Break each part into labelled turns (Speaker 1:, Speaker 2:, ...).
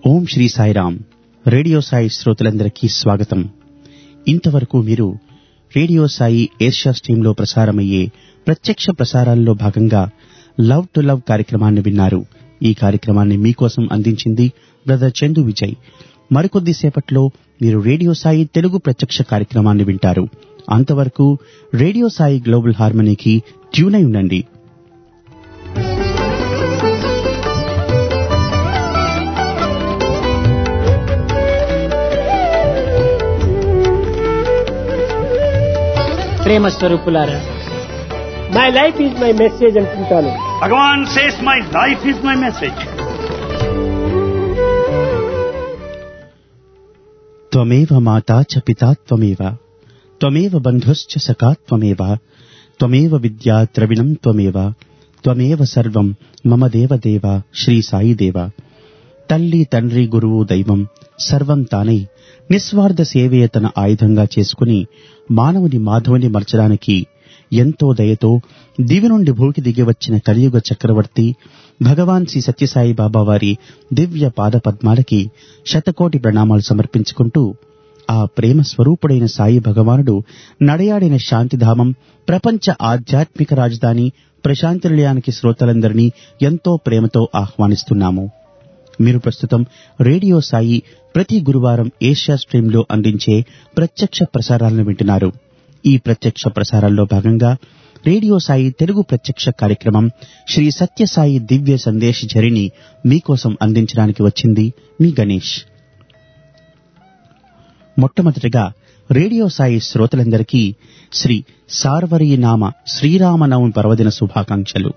Speaker 1: ఓం Shri Sairam radio Sai శ్రోతలందరికీ స్వాగతం ఇంతవరకు మీరు రేడియో సాయి ఏషియా స్ట్రీంలో ప్రసారమయ్యే ప్రత్యక్ష ప్రసారాల్లో భాగంగా లవ్ టు లవ్ కార్యక్రమాన్ని విన్నారు ఈ కార్యక్రమాన్ని మీకోసం అందించింది బ్రదర్ చందు విజయ్ మరికొద్ది సేపట్లో మీరు రేడియో సాయి తెలుగు ప్రత్యక్ష కార్యక్రమాన్ని వింటారు అంతవరకు రేడియో సాయి గ్లోబల్ హార్మనీకి ట్యూన్ అయి ఉండండి
Speaker 2: ప్రేమ స్వరూపులారా my life is my message అంటుంటాను
Speaker 3: Bhagavan says, My life is my message.
Speaker 1: त्वमेव माता च पिता त्वमेव त्वमेव बन्धुश्च सखा त्वमेव त्वमेव विद्या द्रविणम् त्वमेव त्वमेव సర్వం మమ దేవదేవ శ్రీ సాయి దేవ తల్లి తండ్రి గురువు దైవం సర్వం తానై నిస్వార్థ సేవే తన ఆయుధంగా చేసుకుని మానవుని మాధవుని మర్చడానికి ఎంతో దయతో దివి నుండి భూకి దిగి వచ్చిన కలియుగ చక్రవర్తి భగవాన్ శ్రీ సత్యసాయి బాబా వారి దివ్య పాద పద్మాలకి శతకోటి ప్రణామాలు సమర్పించుకుంటూ ఆ ప్రేమ స్వరూపుడైన సాయి భగవానుడు నడయాడిన శాంతిధామం ప్రపంచ ఆధ్యాత్మిక రాజధాని ప్రశాంతి నిలయానికి శ్రోతలందరినీ ఎంతో ప్రేమతో ఆహ్వానిస్తున్నాము మీరు ప్రస్తుతం రేడియో సాయి ప్రతి గురువారం ఏషియా స్ట్రీంలో అందించే ప్రత్యక్ష ప్రసారాలను వింటున్నారు ఈ ప్రత్యక్ష ప్రసారాల్లో భాగంగా రేడియో సాయి తెలుగు ప్రత్యక్ష కార్యక్రమం శ్రీ సత్య సాయి దివ్య సందేశ్ జరిని మీకోసం అందించడానికి వచ్చింది మీ గణేష్ మొట్టమొదటిగా రేడియో సాయి శ్రోతలందరికీ శ్రీ సార్వరీనామ శ్రీరామనవమి పర్వదిన శుభాకాంక్షలు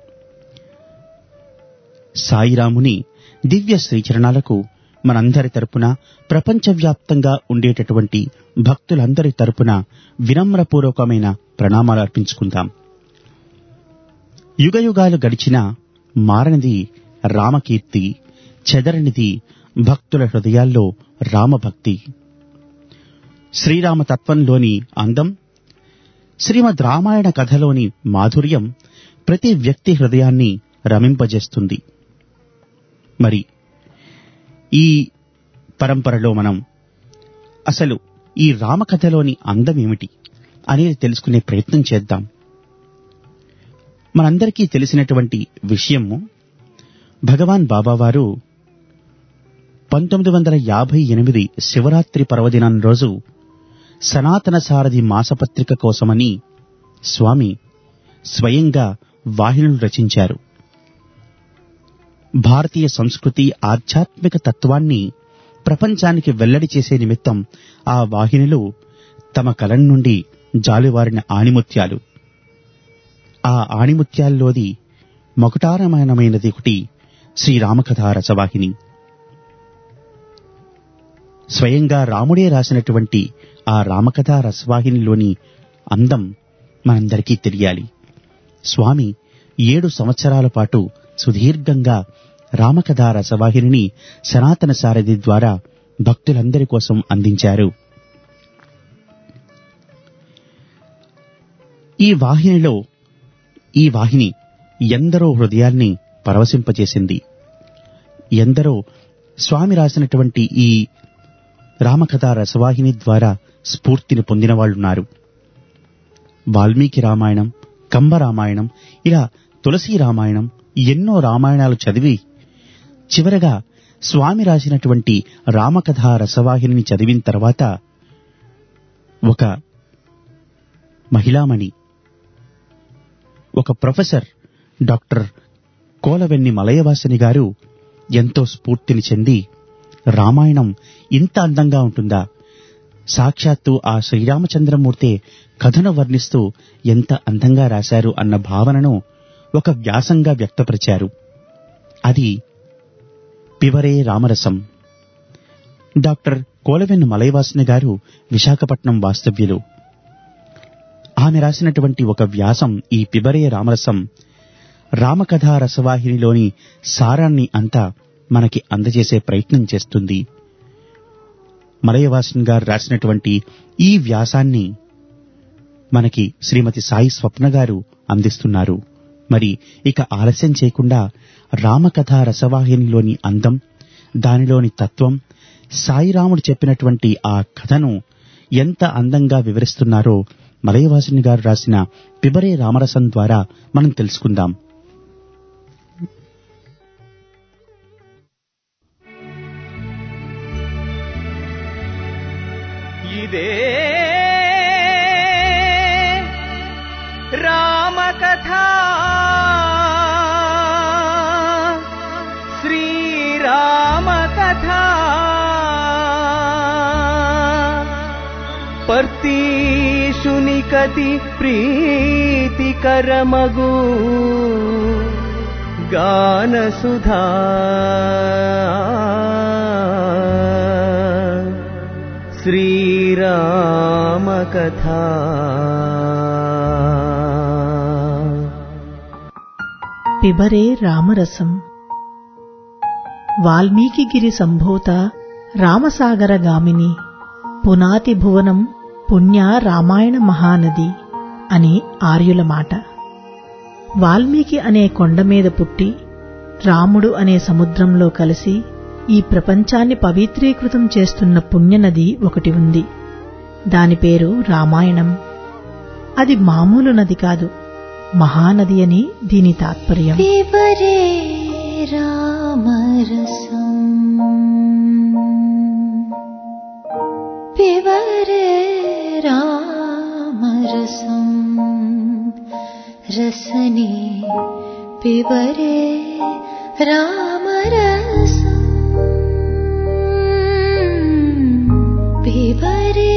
Speaker 1: సాయిరాముని దివ్య శ్రీచరణాలకు మనందరి తరపున ప్రపంచవ్యాప్తంగా ఉండేటటువంటి భక్తులందరి తరపున వినమ్రపూర్వకమైన ప్రణామాలు అర్పించుకుందాం యుగయుగాలు గడిచిన మారనిది రామకీర్తి చెదరనిది భక్తుల హృదయాల్లో రామభక్తి శ్రీరామ తత్వంలోని అందం శ్రీమద్ రామాయణ కథలోని మాధుర్యం ప్రతి వ్యక్తి హృదయాన్ని రమింపజేస్తుంది మరి ఈ పరంపరలో మనం అసలు ఈ రామకథలోని అందం ఏమిటి అనేది తెలుసుకునే ప్రయత్నం చేద్దాం మనందరికీ తెలిసినటువంటి విషయము భగవాన్ బాబావారు పంతొమ్మిది వందల యాభై ఎనిమిది శివరాత్రి పర్వదినం రోజు సనాతన సారథి మాసపత్రిక కోసమని స్వామి స్వయంగా వాహినులు రచించారు భారతీయ సంస్కృతి ఆధ్యాత్మిక తత్వాన్ని ప్రపంచానికి వెల్లడి చేసే నిమిత్తం ఆ వాహినులు తమ కలం నుండి జాలువారిన ఆణిముత్యాలు ఆ ఆణిముత్యాల్లోది మొకటారమానమైనది ఒకటి శ్రీరామకథా రసవాహిని స్వయంగా రాముడే రాసినటువంటి ఆ రామకథా రసవాహినిలోని అందం మనందరికీ తెలియాలి స్వామి ఏడు సంవత్సరాల పాటు సుదీర్ఘంగా రామకథా రసవాహిని సనాతన సారథి ద్వారా భక్తులందరి కోసం అందించారు ఈ వాహినిలో ఈ వాహిని ఎందరో హృదయాల్ని పరవశింపజేసింది ఎందరో స్వామి రాసినటువంటి ఈ రామకథా రసవాహిని ద్వారా స్ఫూర్తిని పొందిన వాళ్ళున్నారు వాల్మీకి రామాయణం కంబ రామాయణం ఇలా తులసి రామాయణం ఎన్నో రామాయణాలు చదివి చివరగా స్వామి రాసినటువంటి రామకథా రసవాహిని చదివిన తర్వాత ఒక మహిళామణి ఒక ప్రొఫెసర్ డాక్టర్ కోలవెన్ని మలయవాసని గారు ఎంతో స్ఫూర్తిని చెంది రామాయణం ఇంత అందంగా ఉంటుందా సాక్షాత్తు ఆ శ్రీరామచంద్రమూర్తే కథను వర్ణిస్తూ ఎంత అందంగా రాశారు అన్న భావనను ఒక వ్యాసంగా వ్యక్తపరిచారు అది పివరే రామరసం డాక్టర్ కోలవెన్ను మలయవాసని గారు విశాఖపట్నం వాస్తవ్యులు ఆమె రాసినటువంటి ఒక వ్యాసం ఈ పిబరే రామరసం రామకథా రసవాహినిలోని సారాన్ని అంతా మనకి అందజేసే ప్రయత్నం చేస్తుంది మలయవాసన్ గారు రాసినటువంటి ఈ వ్యాసాన్ని మనకి శ్రీమతి సాయి స్వప్న గారు అందిస్తున్నారు మరి ఇక ఆలస్యం చేయకుండా రామకథ రసవాహినిలోని అందం దానిలోని తత్వం సాయిరాముడు చెప్పినటువంటి ఆ కథను ఎంత అందంగా వివరిస్తున్నారో మలయవాసిని గారు రాసిన పిబరే రామరసం ద్వారా మనం తెలుసుకుందాం
Speaker 4: ఇదే రామకథ శ్రీరామకథ పర్తీషుని కతి ప్రీతికరమగు గానసుధా శ్రీరామకథా
Speaker 5: పిబరే రామరసం వాల్మీకిగిరి సంభూత రామసాగర గామిని పునాతి భువనం పుణ్య రామాయణ మహానది అని ఆర్యుల మాట వాల్మీకి అనే కొండ మీద పుట్టి రాముడు అనే సముద్రంలో కలిసి ఈ ప్రపంచాన్ని పవిత్రీకృతం చేస్తున్న పుణ్యనది ఒకటి ఉంది దాని పేరు రామాయణం అది మామూలు నది కాదు మహానది అని దీని తాత్పర్యం
Speaker 6: पिबरे रामरसम् पिबरे रामरसम् रसने पिबरे रामरसम् पिबरे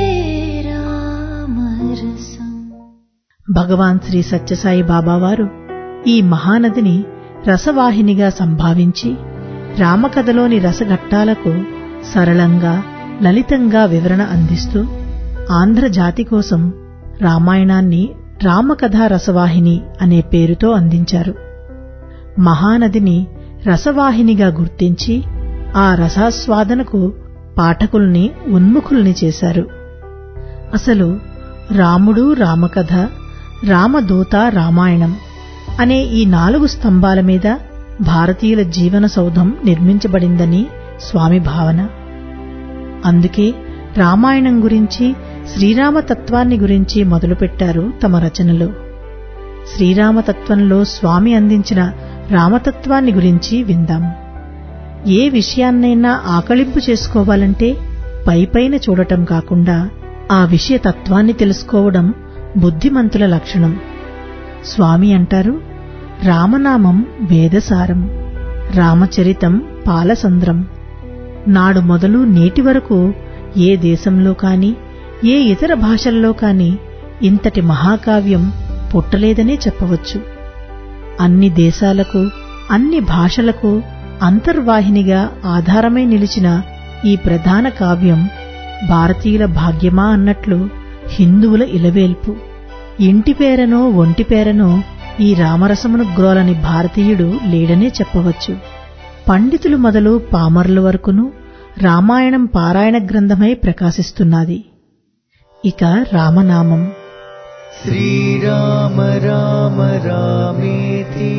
Speaker 6: रामरसम्
Speaker 5: భగవాన్ శ్రీ సత్యసాయి బాబావారు ఈ మహానదిని రసవాహినిగా సంభావించి రామకథలోని రసఘట్టాలకు సరళంగా లలితంగా వివరణ అందిస్తూ ఆంధ్ర జాతి కోసం రామాయణాన్ని రామకథా రసవాహిని అనే పేరుతో అందించారు మహానదిని రసవాహినిగా గుర్తించి ఆ రసాస్వాదనకు పాఠకుల్ని ఉన్ముఖుల్ని చేశారు అసలు రాముడు రామకథ రామదూత రామాయణం అనే ఈ నాలుగు స్తంభాల మీద భారతీయుల జీవన సౌధం నిర్మించబడిందని స్వామి భావన అందుకే రామాయణం గురించి శ్రీరామతత్వాన్ని గురించి మొదలుపెట్టారు తమ రచనలో శ్రీరామతత్వంలో స్వామి అందించిన రామతత్వాన్ని గురించి విందాం ఏ విషయాన్నైనా ఆకళింపు చేసుకోవాలంటే పైపైన చూడటం కాకుండా ఆ విషయ తత్వాన్ని తెలుసుకోవడం బుద్ధిమంతుల లక్షణం స్వామి అంటారు రామనామం వేదసారం రామచరితం పాలసంద్రం నాడు మొదలు నేటి వరకు ఏ దేశంలో కాని ఏ ఇతర భాషల్లో కాని ఇంతటి మహాకావ్యం పుట్టలేదనే చెప్పవచ్చు అన్ని దేశాలకు అన్ని భాషలకు అంతర్వాహినిగా ఆధారమై నిలిచిన ఈ ప్రధాన కావ్యం భారతీయుల భాగ్యమా అన్నట్లు హిందువుల ఇలవేల్పు ఇంటి పేరనో ఒంటి పేరనో ఈ రామరసమును గ్రోలని భారతీయుడు లేడనే చెప్పవచ్చు పండితులు మొదలు పామరుల వరకును రామాయణం పారాయణ గ్రంథమై ప్రకాశిస్తున్నది ఇక రామనామం
Speaker 4: శ్రీరామ రామ రామేతి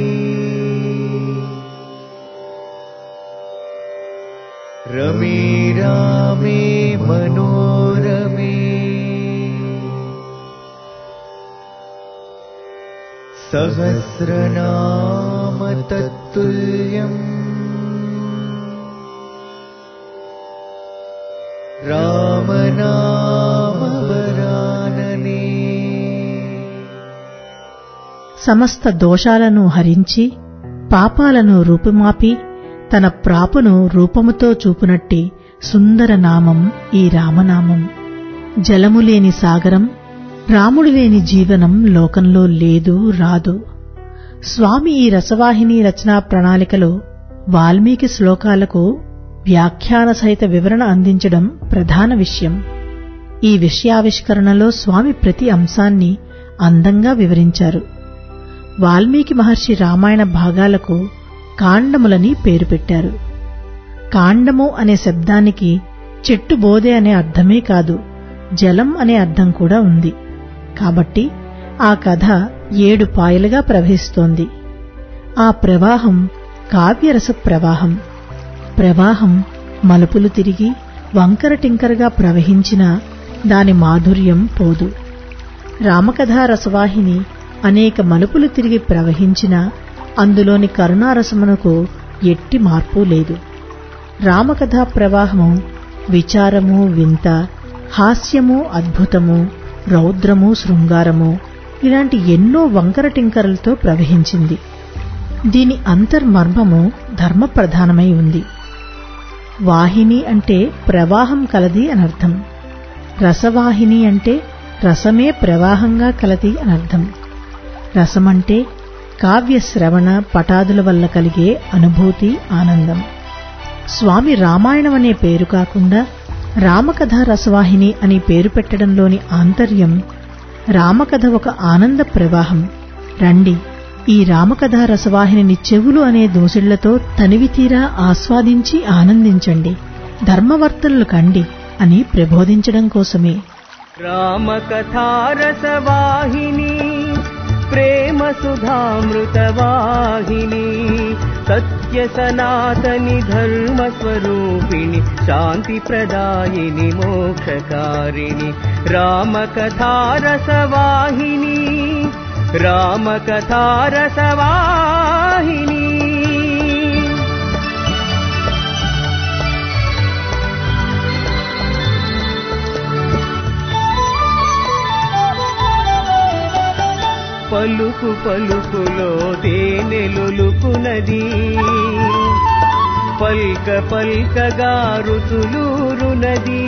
Speaker 4: రమే రామే మనోరమే సహస్రనామ తత్తుల్యం రామనామవరాననే
Speaker 5: సమస్త దోషాలను హరించి పాపాలను రూపుమాపి తన ప్రాపును రూపముతో చూపునట్టి సుందర నామం ఈ రామనామం జలము లేని సాగరం రాముడు లేని జీవనం లోకంలో లేదు రాదు స్వామి ఈ రసవాహిని రచనా ప్రణాళికలో వాల్మీకి శ్లోకాలకు వ్యాఖ్యాన సహిత వివరణ అందించడం ప్రధాన విషయం ఈ విషయావిష్కరణలో స్వామి ప్రతి అంశాన్ని అందంగా వివరించారు వాల్మీకి మహర్షి రామాయణ భాగాలకు కాండములని పేరు పెట్టారు కాండము అనే శబ్దానికి చెట్టు బోధే అనే అర్థమే కాదు జలం అనే అర్థం కూడా ఉంది కాబట్టి ఆ కథ ఏడు పాయలుగా ప్రవహిస్తోంది ఆ ప్రవాహం కావ్యరస ప్రవాహం ప్రవాహం మలుపులు తిరిగి వంకర టింకరగా ప్రవహించినా దాని మాధుర్యం పోదు రామకథా రసవాహిని అనేక మలుపులు తిరిగి ప్రవహించినా అందులోని కరుణారసమునకు ఎట్టి మార్పు లేదు రామకథా ప్రవాహము విచారము వింత హాస్యము అద్భుతము రౌద్రము శృంగారము ఇలాంటి ఎన్నో వంకర టింకరలతో ప్రవహించింది దీని అంతర్మర్మము ధర్మప్రధానమై ఉంది వాహిని అంటే ప్రవాహం కలది అనర్థం రసవాహిని అంటే రసమే ప్రవాహంగా కలది అనర్థం రసమంటే కావ్య శ్రవణ పటాదుల వల్ల కలిగే అనుభూతి ఆనందం స్వామి రామాయణం అనే పేరు కాకుండా రామకథ రసవాహిని అని పేరు పెట్టడంలోని ఆంతర్యం రామకథ ఒక ఆనంద ప్రవాహం రండి ఈ రామకథ రసవాహినిని చెవులు అనే దోసిళ్లతో తనివితీరా ఆస్వాదించి ఆనందించండి ధర్మవర్తనలు కండి అని ప్రబోధించడం కోసమే
Speaker 4: రామకథారసవాహిని ప్రేమ సుధామృతవాహిని సత్య సనాతని ధర్మ స్వరూపిణి శాంతి ప్రదాయిని మోక్షకారిణి రామకథారసవాహిని రామకథారసవాహిని పలుకు పలుకులో తేనెలుకునది పల్క పల్కగా రుచులూరునది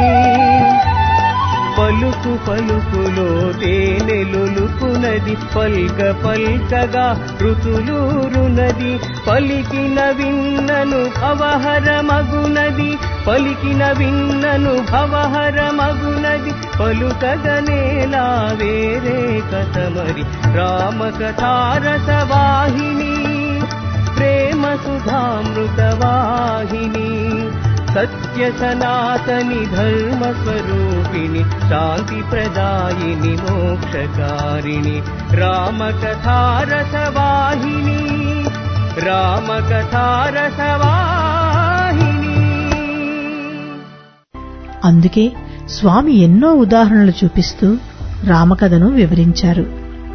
Speaker 4: పలుకు పలుకులో తేనెలుకునది పల్క పల్కగా రుచులూరునది పలికిన విన్నను భవహర మగునది పలికిన విన్నను భవహర మగునది పలుకగనేలా వేరే కథమరి రామకథారసవాహిని ప్రేమ సుధామృతవాహిని సత్య సనాతని ధర్మ స్వరూపిణి శాంతి ప్రదాయిని మోక్షకారిణి రామకథారసవాహిని రామకథారసవాహిని
Speaker 5: అందుకే స్వామి ఎన్నో ఉదాహరణలు చూపిస్తూ రామకథను వివరించారు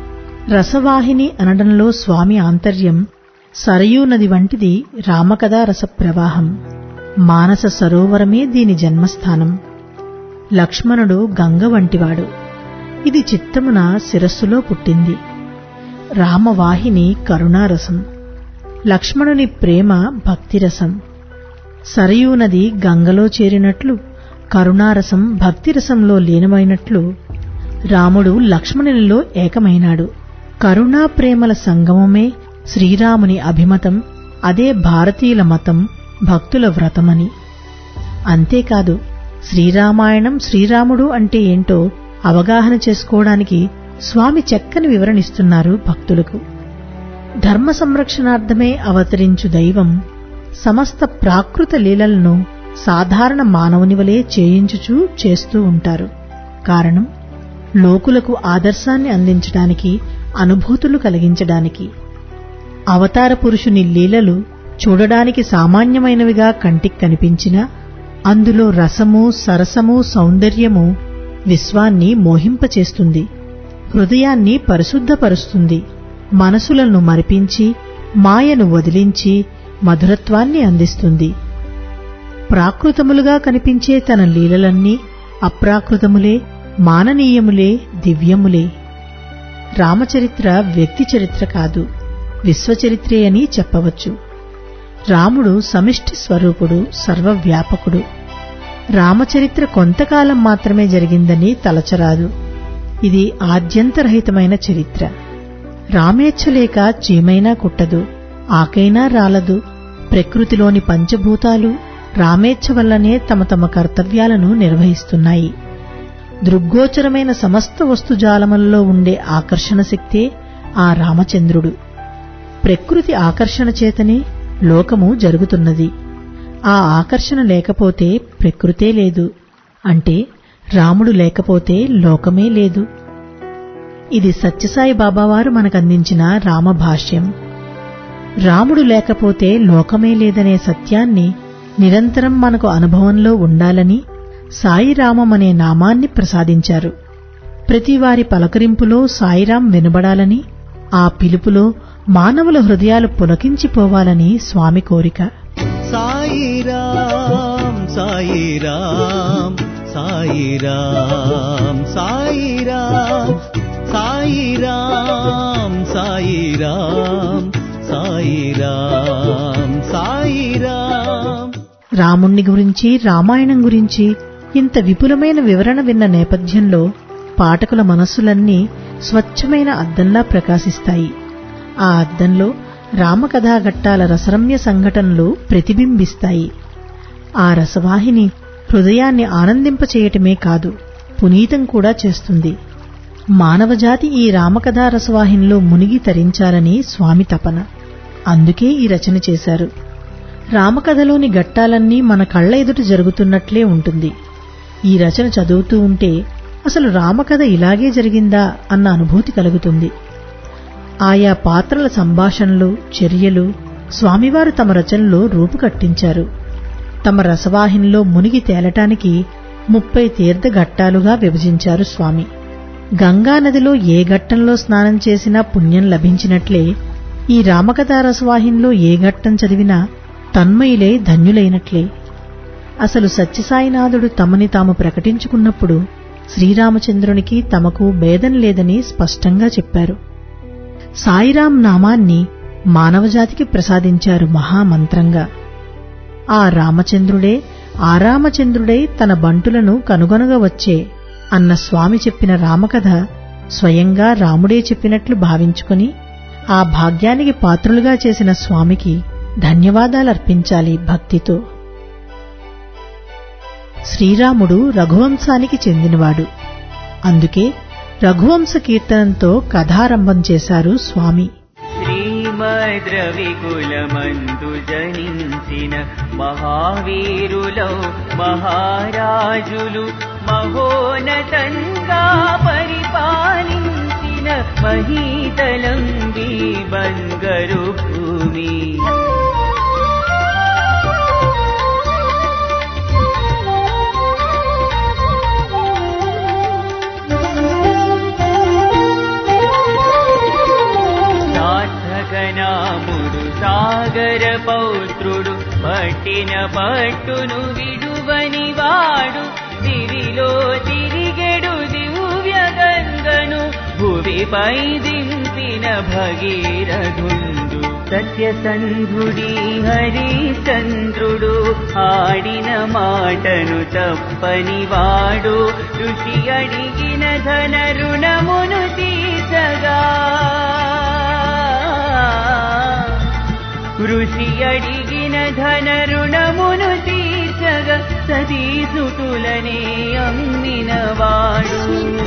Speaker 5: రసవాహిని అనడంలో స్వామి ఆంతర్యం సరయూ నది వంటిది రామకథ రస ప్రవాహం మానస సరోవరమే దీని జన్మస్థానం లక్ష్మణుడు గంగ వంటివాడు ఇది చిత్తమున శిరస్సులో పుట్టింది రామవాహిని కరుణారసం లక్ష్మణుని ప్రేమ భక్తిరసం సరయూ నది గంగలో చేరినట్లు కరుణారసం భక్తిరసంలో లీనమైనట్లు రాముడు లక్ష్మణునిలో ఏకమైనాడు కరుణా ప్రేమల సంగమమే శ్రీరాముని అభిమతం అదే భారతీయుల మతం భక్తుల వ్రతమని అంతేకాదు శ్రీరామాయణం శ్రీరాముడు అంటే ఏంటో అవగాహన చేసుకోవడానికి స్వామి చక్కని వివరణిస్తున్నారు భక్తులకు ధర్మ సంరక్షణార్థమే అవతరించు దైవం సమస్త ప్రాకృత లీలలను సాధారణ మానవుని వలె చేయించుచూ చేస్తూ ఉంటారు కారణం లోకులకు ఆదర్శాన్ని అందించడానికి అనుభూతులు కలిగించడానికి అవతార పురుషుని లీలలు చూడడానికి సామాన్యమైనవిగా కంటికి కనిపించినా అందులో రసము సరసము సౌందర్యము విశ్వాన్ని మోహింపచేస్తుంది హృదయాన్ని పరిశుద్ధపరుస్తుంది మనసులను మరిపించి మాయను వదిలించి మధురత్వాన్ని అందిస్తుంది ప్రాకృతములుగా కనిపించే తన లీలలన్నీ అప్రాకృతములే మాననీయములే దివ్యములే రామచరిత్ర వ్యక్తి చరిత్ర కాదు విశ్వచరిత్రే అని చెప్పవచ్చు రాముడు సమిష్టి స్వరూపుడు సర్వవ్యాపకుడు రామచరిత్ర కొంతకాలం మాత్రమే జరిగిందని తలచరాదు ఇది ఆద్యంతరహితమైన చరిత్ర రామేచ్ఛలేక చీమైనా కుట్టదు ఆకైనా రాలదు ప్రకృతిలోని పంచభూతాలు రామేచ్ఛ వల్లనే తమ తమ కర్తవ్యాలను నిర్వహిస్తున్నాయి దృగ్గోచరమైన సమస్త వస్తుజాలములలో ఉండే ఆకర్షణ శక్తే ఆ రామచంద్రుడు ప్రకృతి ఆకర్షణ చేతనే లోకము జరుగుతున్నది ఆ ఆకర్షణ లేకపోతే ప్రకృతే లేదు అంటే రాముడు లేకపోతే లోకమే లేదు ఇది సత్యసాయి బాబావారు మనకందించిన రామభాష్యం రాముడు లేకపోతే లోకమే లేదనే సత్యాన్ని నిరంతరం మనకు అనుభవంలో ఉండాలని సాయిరామం అనే నామాన్ని ప్రసాదించారు ప్రతి వారి పలకరింపులో సాయిరాం వినబడాలని ఆ పిలుపులో మానవుల హృదయాలు పులకించిపోవాలని స్వామి కోరిక
Speaker 4: సాయిరాం సాయిరాం సాయిరాం సాయిరాం సాయిరాం సాయిరాం సాయిరాం సాయిరాం
Speaker 5: రాముణ్ణి గురించి రామాయణం గురించి ఇంత విపులమైన వివరణ విన్న నేపథ్యంలో పాఠకుల మనస్సులన్నీ స్వచ్ఛమైన అద్దంలా ప్రకాశిస్తాయి ఆ అద్దంలో రామకథాఘట్టాల రసరమ్య సంఘటనలు ప్రతిబింబిస్తాయి ఆ రసవాహిని హృదయాన్ని ఆనందింపచేయటమే కాదు పునీతం కూడా చేస్తుంది మానవజాతి ఈ రామకథా రసవాహినిలో మునిగి తరించాలని స్వామి తపన అందుకే ఈ రచన చేశారు రామకథలోని ఘట్టాలన్నీ మన కళ్ళ ఎదుట జరుగుతున్నట్లే ఉంటుంది ఈ రచన చదువుతూ ఉంటే అసలు రామకథ ఇలాగే జరిగిందా అన్న అనుభూతి కలుగుతుంది ఆయా పాత్రల సంభాషణలు చర్యలు స్వామివారు తమ రచనలో రూపుకట్టించారు తమ రసవాహినిలో మునిగి తేలటానికి ముప్పై తీర్థ ఘట్టాలుగా విభజించారు స్వామి గంగా నదిలో ఏ ఘట్టంలో స్నానం చేసినా పుణ్యం లభించినట్లే ఈ రామకథా రసవాహినిలో ఏ ఘట్టం చదివినా తన్మయులే ధన్యులైనట్లే అసలు సత్యసాయినాథుడు తమని తాము ప్రకటించుకున్నప్పుడు శ్రీరామచంద్రునికి తమకు భేదం లేదని స్పష్టంగా చెప్పారు సాయిరాం నామాన్ని మానవజాతికి ప్రసాదించారు మహామంత్రంగా ఆ రామచంద్రుడే ఆ రామచంద్రుడే తన బంటులను కనుగొనగా వచ్చే అన్న స్వామి చెప్పిన రామకథ స్వయంగా రాముడే చెప్పినట్లు భావించుకుని ఆ భాగ్యానికి పాత్రులుగా చేసిన స్వామికి ధన్యవాదాలర్పించాలి భక్తితో శ్రీరాముడు రఘువంశానికి చెందినవాడు అందుకే రఘువంశ కీర్తనంతో కథారంభం చేశారు స్వామి
Speaker 7: శ్రీమద్రవికులమందు జనించిన మహావీరులో మహారాజులు మహోనతంగా పరిపాలించిన మహీతలం బంగరు భూమి సార్థకనాముడు సాగర పౌత్రుడు పట్టిన పట్టును విడువని వాడు దివిలో తిరిగెడు దివ్య గంగను భువిపై దింపిన భగీరథుండు సత్యసంధుడి హరిచంద్రుడు ఆడిన మాటను తప్పని వాడు ఋషి అడిగిన ధన రుణమును తీసగా ఋషి అడిగిన ధన రుణమును తీర్చగ సతీసుతులనే అమ్మినవాడు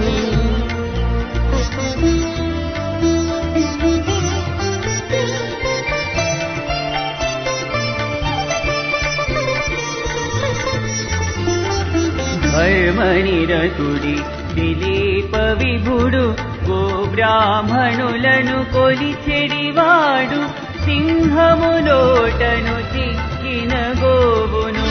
Speaker 7: ధర్మనిరతుడి దిలీప విభుడు గోబ్రాహ్మణులను కొలిచెడివాడు సింహములోటను చిక్కిన గోవును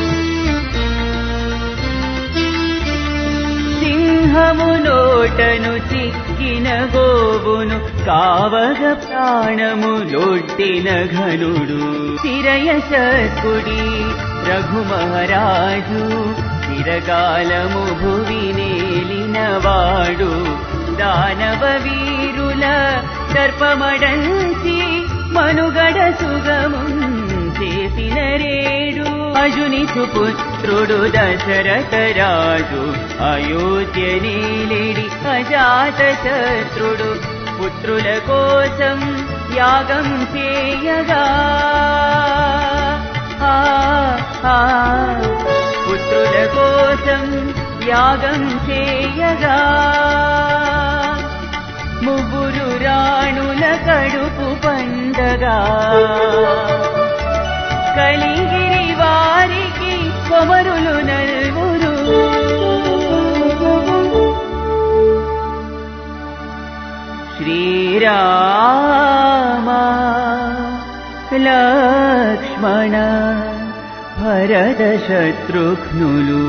Speaker 7: సింహములోటను చిక్కిన గోవును కావగ ప్రాణములొడ్డిన ఘనుడు శిరయశస్కుడి రఘుమహారాజు చిరకాలము భువినేలినవాడు దానవ వీరుల దర్పమడంచి మనుగడ సుగము చేసిన రేడు అజుని సుపుత్రుడు దశరథ రాజు అయోధ్య నీలిడి అజాత శత్రుడు పుత్రుల కోసం యాగం చేయగా ఆ, ఆ, పుత్రుల కోసం యాగం చేయగా ముగ్గురు రాణుల కడుపు పండగా కలిగిరి వారికి కొమరులు నల్వురు శ్రీరామ లక్ష్మణ భరత శత్రుఘ్నులు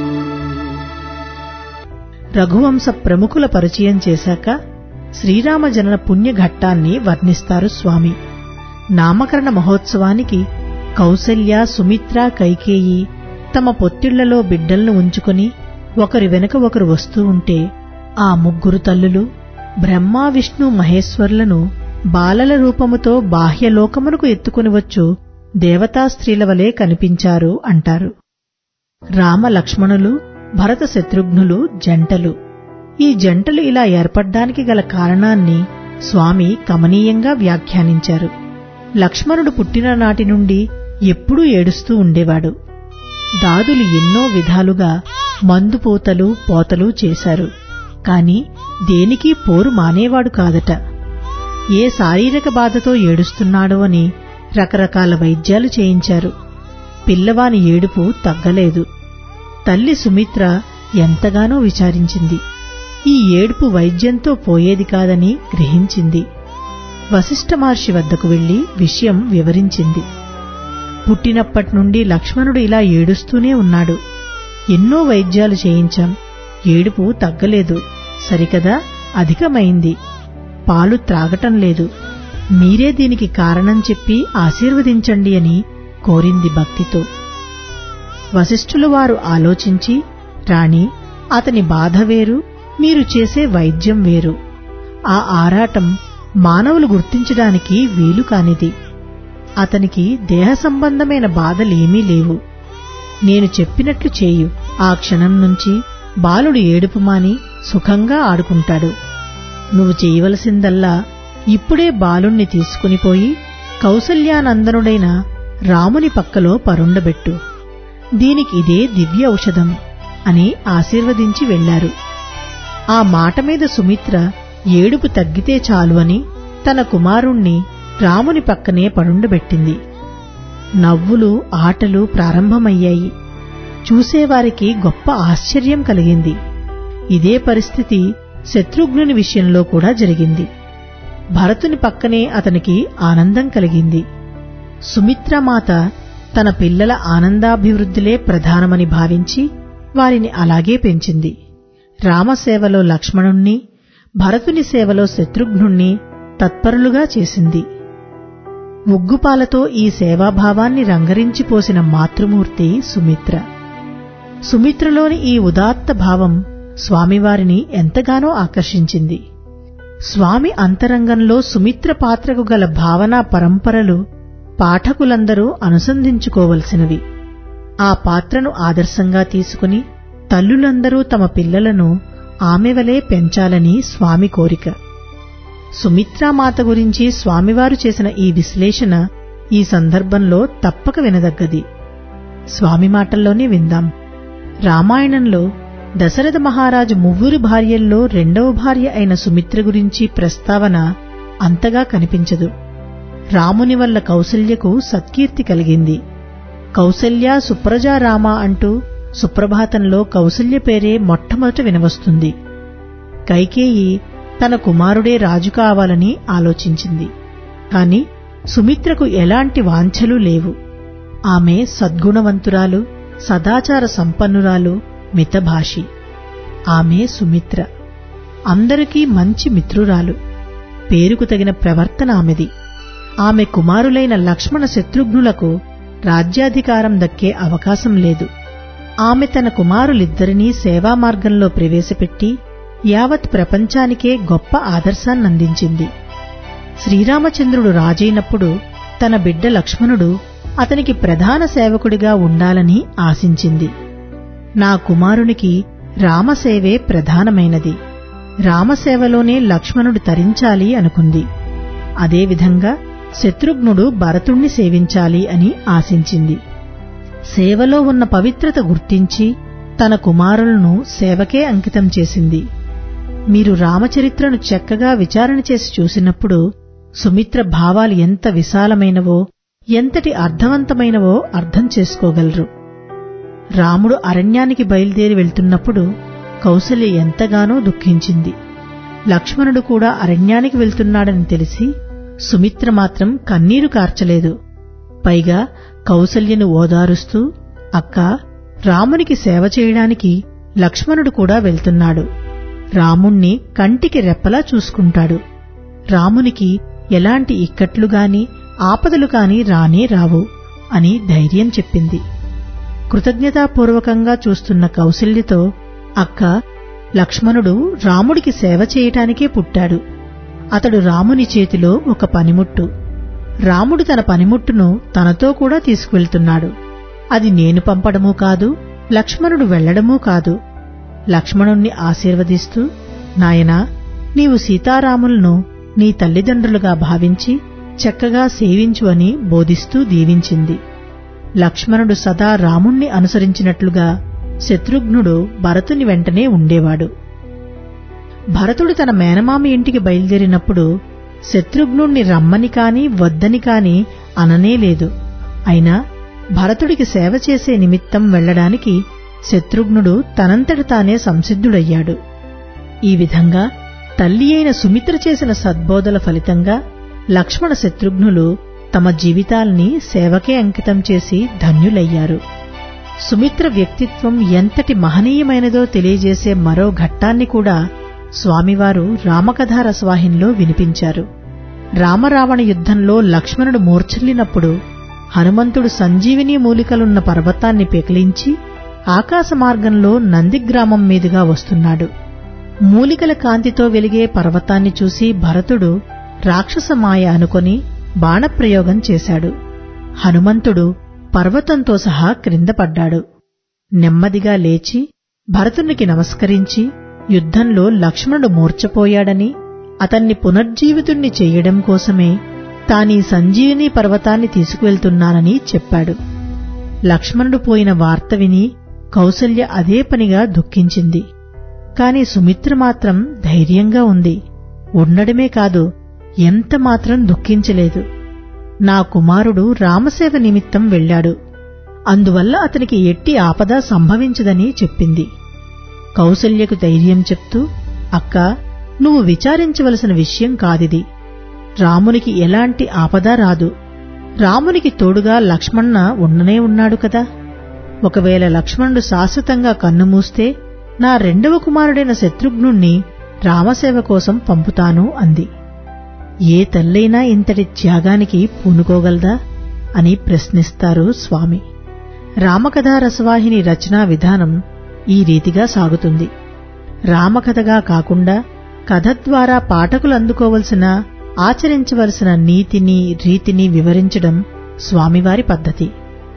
Speaker 5: రఘువంశ ప్రముఖుల పరిచయం చేశాక శ్రీరామ జనన పుణ్యఘట్టాన్ని వర్ణిస్తారు స్వామి నామకరణ మహోత్సవానికి కౌసల్య సుమిత్ర కైకేయి తమ పొత్తిళ్లలో బిడ్డలను ఉంచుకొని ఒకరి వెనుక ఒకరు వస్తూ ఉంటే ఆ ముగ్గురు తల్లులు బ్రహ్మ విష్ణు మహేశ్వర్లను బాలల రూపముతో బాహ్యలోకమునకు ఎత్తుకుని వచ్చు దేవతా స్త్రీల వలె కనిపించారు అంటారు రామ లక్ష్మణులు భరత శత్రుఘ్నులు జంటలు ఈ జంటలు ఇలా ఏర్పడ్డానికి గల కారణాన్ని స్వామి కమనీయంగా వ్యాఖ్యానించారు లక్ష్మణుడు పుట్టిన నాటి నుండి ఎప్పుడూ ఏడుస్తూ ఉండేవాడు దాదులు ఎన్నో విధాలుగా మందుపోతలు పోతలు చేశారు కాని దేనికి పోరు మానేవాడు కాదట ఏ శారీరక బాధతో ఏడుస్తున్నాడో అని రకరకాల వైద్యాలు చేయించారు పిల్లవాని ఏడుపు తగ్గలేదు తల్లి సుమిత్ర ఎంతగానో విచారించింది ఈ ఏడుపు వైద్యంతో పోయేది కాదని గ్రహించింది వశిష్ఠ మహర్షి వద్దకు వెళ్లి విషయం వివరించింది పుట్టినప్పటి నుండి లక్ష్మణుడు ఇలా ఏడుస్తూనే ఉన్నాడు ఎన్నో వైద్యాలు చేయించాం ఏడుపు తగ్గలేదు సరికదా అధికమైంది పాలు త్రాగటం లేదు మీరే దీనికి కారణం చెప్పి ఆశీర్వదించండి అని కోరింది భక్తితో వశిష్ఠుల వారు ఆలోచించి రాణి అతని బాధ వేరు మీరు చేసే వైద్యం వేరు ఆ ఆరాటం మానవులు గుర్తించడానికి వీలు కానిది అతనికి దేహ సంబంధమైన బాధలేమీ లేవు నేను చెప్పినట్లు చేయు ఆ క్షణం నుంచి బాలుడు ఏడుపు మాని సుఖంగా ఆడుకుంటాడు నువ్వు చేయవలసిందల్లా ఇప్పుడే బాలుణ్ణి తీసుకునిపోయి కౌసల్యానందనుడైన రాముని పక్కలో పరుండబెట్టు దీనికి ఇదే దివ్య ఔషధం అని ఆశీర్వదించి వెళ్లారు ఆ మాట మీద సుమిత్ర ఏడుపు తగ్గితే చాలు అని తన కుమారుణ్ణి రాముని పక్కనే పరుండబెట్టింది నవ్వులు ఆటలు ప్రారంభమయ్యాయి చూసేవారికి గొప్ప ఆశ్చర్యం కలిగింది ఇదే పరిస్థితి శత్రుఘ్నుని విషయంలో కూడా జరిగింది భరతుని పక్కనే అతనికి ఆనందం కలిగింది సుమిత్రమాత తన పిల్లల ఆనందాభివృద్ధిలే ప్రధానమని భావించి వారిని అలాగే పెంచింది రామసేవలో లక్ష్మణుణ్ణి భరతుని సేవలో శత్రుఘ్నుణ్ణి తత్పరులుగా చేసింది ఉగ్గుపాలతో ఈ సేవాభావాన్ని రంగరించిపోసిన మాతృమూర్తి సుమిత్ర సుమిత్రలోని ఈ ఉదాత్త భావం స్వామివారిని ఎంతగానో ఆకర్షించింది స్వామి అంతరంగంలో సుమిత్ర పాత్రకు గల భావనా పరంపరలు పాఠకులందరూ అనుసంధించుకోవలసినవి ఆ పాత్రను ఆదర్శంగా తీసుకుని తల్లులందరూ తమ పిల్లలను ఆమెవలే పెంచాలని స్వామి కోరిక సుమిత్రామాత గురించి స్వామివారు చేసిన ఈ విశ్లేషణ ఈ సందర్భంలో తప్పక వినదగ్గది స్వామి మాటల్లోనే విందాం రామాయణంలో దశరథ మహారాజు ముగ్గురు భార్యల్లో రెండవ భార్య అయిన సుమిత్ర గురించి ప్రస్తావన అంతగా కనిపించదు రాముని వల్ల కౌసల్యకు సత్కీర్తి కలిగింది కౌసల్య సుప్రజా రామ అంటూ సుప్రభాతంలో కౌసల్య పేరే మొట్టమొదట వినవస్తుంది కైకేయి తన కుమారుడే రాజు కావాలని ఆలోచించింది కాని సుమిత్రకు ఎలాంటి వాంఛలు లేవు ఆమె సద్గుణవంతురాలు సదాచార సంపన్నురాలు మితభాషి ఆమె సుమిత్ర అందరికీ మంచి మిత్రురాలు పేరుకు తగిన ప్రవర్తన ఆమెది ఆమె కుమారులైన లక్ష్మణ శత్రుఘ్నులకు రాజ్యాధికారం దక్కే అవకాశం లేదు ఆమె తన కుమారులిద్దరినీ సేవా మార్గంలో ప్రవేశపెట్టి యావత్ ప్రపంచానికే గొప్ప ఆదర్శాన్నందించింది శ్రీరామచంద్రుడు రాజైనప్పుడు తన బిడ్డ లక్ష్మణుడు అతనికి ప్రధాన సేవకుడిగా ఉండాలని ఆశించింది నా కుమారునికి రామసేవే ప్రధానమైనది రామసేవలోనే లక్ష్మణుడు తరించాలి అనుకుంది అదేవిధంగా శత్రుఘ్నుడు భరతుణ్ణి సేవించాలి అని ఆశించింది సేవలో ఉన్న పవిత్రత గుర్తించి తన కుమారులను సేవకే అంకితం చేసింది మీరు రామచరిత్రను చక్కగా విచారణ చేసి చూసినప్పుడు సుమిత్ర భావాలు ఎంత విశాలమైనవో ఎంతటి అర్థవంతమైనవో అర్థం చేసుకోగలరు రాముడు అరణ్యానికి బయలుదేరి వెళ్తున్నప్పుడు కౌసల్య ఎంతగానో దుఃఖించింది లక్ష్మణుడు కూడా అరణ్యానికి వెళ్తున్నాడని తెలిసి సుమిత్ర మాత్రం కన్నీరు కార్చలేదు పైగా కౌసల్యను ఓదారుస్తూ అక్క రామునికి సేవ చేయడానికి లక్ష్మణుడు కూడా వెళ్తున్నాడు రాముణ్ణి కంటికి రెప్పలా చూసుకుంటాడు రామునికి ఎలాంటి ఇక్కట్లు గాని ఆపదలు కాని రానే రావు అని ధైర్యం చెప్పింది కృతజ్ఞతాపూర్వకంగా చూస్తున్న కౌసల్యతో అక్క లక్ష్మణుడు రాముడికి సేవ చేయటానికే పుట్టాడు అతడు రాముని చేతిలో ఒక పనిముట్టు రాముడు తన పనిముట్టును తనతో కూడా తీసుకువెళ్తున్నాడు అది నేను పంపడమూ కాదు లక్ష్మణుడు వెళ్లడమూ కాదు లక్ష్మణుణ్ణి ఆశీర్వదిస్తూ నాయనా నీవు సీతారాములను నీ తల్లిదండ్రులుగా భావించి చక్కగా సేవించు అని బోధిస్తూ దీవించింది లక్ష్మణుడు సదా రాముణ్ణి అనుసరించినట్లుగా శత్రుఘ్నుడు భరతుని వెంటనే ఉండేవాడు భరతుడు తన మేనమామ ఇంటికి బయలుదేరినప్పుడు శత్రుఘ్నుణ్ణి రమ్మని కాని వద్దని కాని అననేలేదు అయినా భరతుడికి సేవ చేసే నిమిత్తం వెళ్లడానికి శత్రుఘ్నుడు తనంతట తానే సంసిద్ధుడయ్యాడు ఈ విధంగా తల్లి అయిన సుమిత్ర చేసిన సద్బోధల ఫలితంగా లక్ష్మణ శత్రుఘ్నులు తమ జీవితాల్ని సేవకే అంకితం చేసి ధన్యులయ్యారు సుమిత్ర వ్యక్తిత్వం ఎంతటి మహనీయమైనదో తెలియజేసే మరో ఘట్టాన్ని కూడా స్వామివారు రామకథా రసవాహినిలో వినిపించారు రామరావణ యుద్ధంలో లక్ష్మణుడు మూర్ఛల్లినప్పుడు హనుమంతుడు సంజీవిని మూలికలున్న పర్వతాన్ని పెకిలించి ఆకాశ మార్గంలో నందిగ్రామం మీదుగా వస్తున్నాడు మూలికల కాంతితో వెలిగే పర్వతాన్ని చూసి భరతుడు రాక్షస మాయ అనుకొని బాణప్రయోగం చేశాడు హనుమంతుడు పర్వతంతో సహా క్రింద పడ్డాడు నెమ్మదిగా లేచి భరతునికి నమస్కరించి యుద్ధంలో లక్ష్మణుడు మూర్ఛపోయాడని అతన్ని పునర్జీవితుణ్ణి చెయ్యడం కోసమే తానీ సంజీవిని పర్వతాన్ని తీసుకువెళ్తున్నానని చెప్పాడు లక్ష్మణుడు పోయిన వార్త విని కౌసల్య అదే పనిగా దుఃఖించింది కాని సుమిత్ర మాత్రం ధైర్యంగా ఉంది ఉండడమే కాదు ఎంత మాత్రం దుఃఖించలేదు నా కుమారుడు రామసేవ నిమిత్తం వెళ్ళాడు అందువల్ల అతనికి ఎట్టి ఆపద సంభవించదని చెప్పింది కౌసల్యకు ధైర్యం చెప్తూ అక్క నువ్వు విచారించవలసిన విషయం కాదిది రామునికి ఎలాంటి ఆపద రాదు రామునికి తోడుగా లక్ష్మణ ఉండనే ఉన్నాడు కదా ఒకవేళ లక్ష్మణుడు శాశ్వతంగా కన్నుమూస్తే నా రెండవ కుమారుడైన శత్రుఘ్నుణ్ణి రామసేవ కోసం పంపుతాను అంది ఏ తల్లైనా ఇంతటి త్యాగానికి పూనుకోగలదా అని ప్రశ్నిస్తారు స్వామి రామకథా రసవాహిని రచనా విధానం ఈ రీతిగా సాగుతుంది రామకథగా కాకుండా కథ ద్వారా పాఠకులు అందుకోవలసిన ఆచరించవలసిన నీతిని రీతిని వివరించడం స్వామివారి పద్ధతి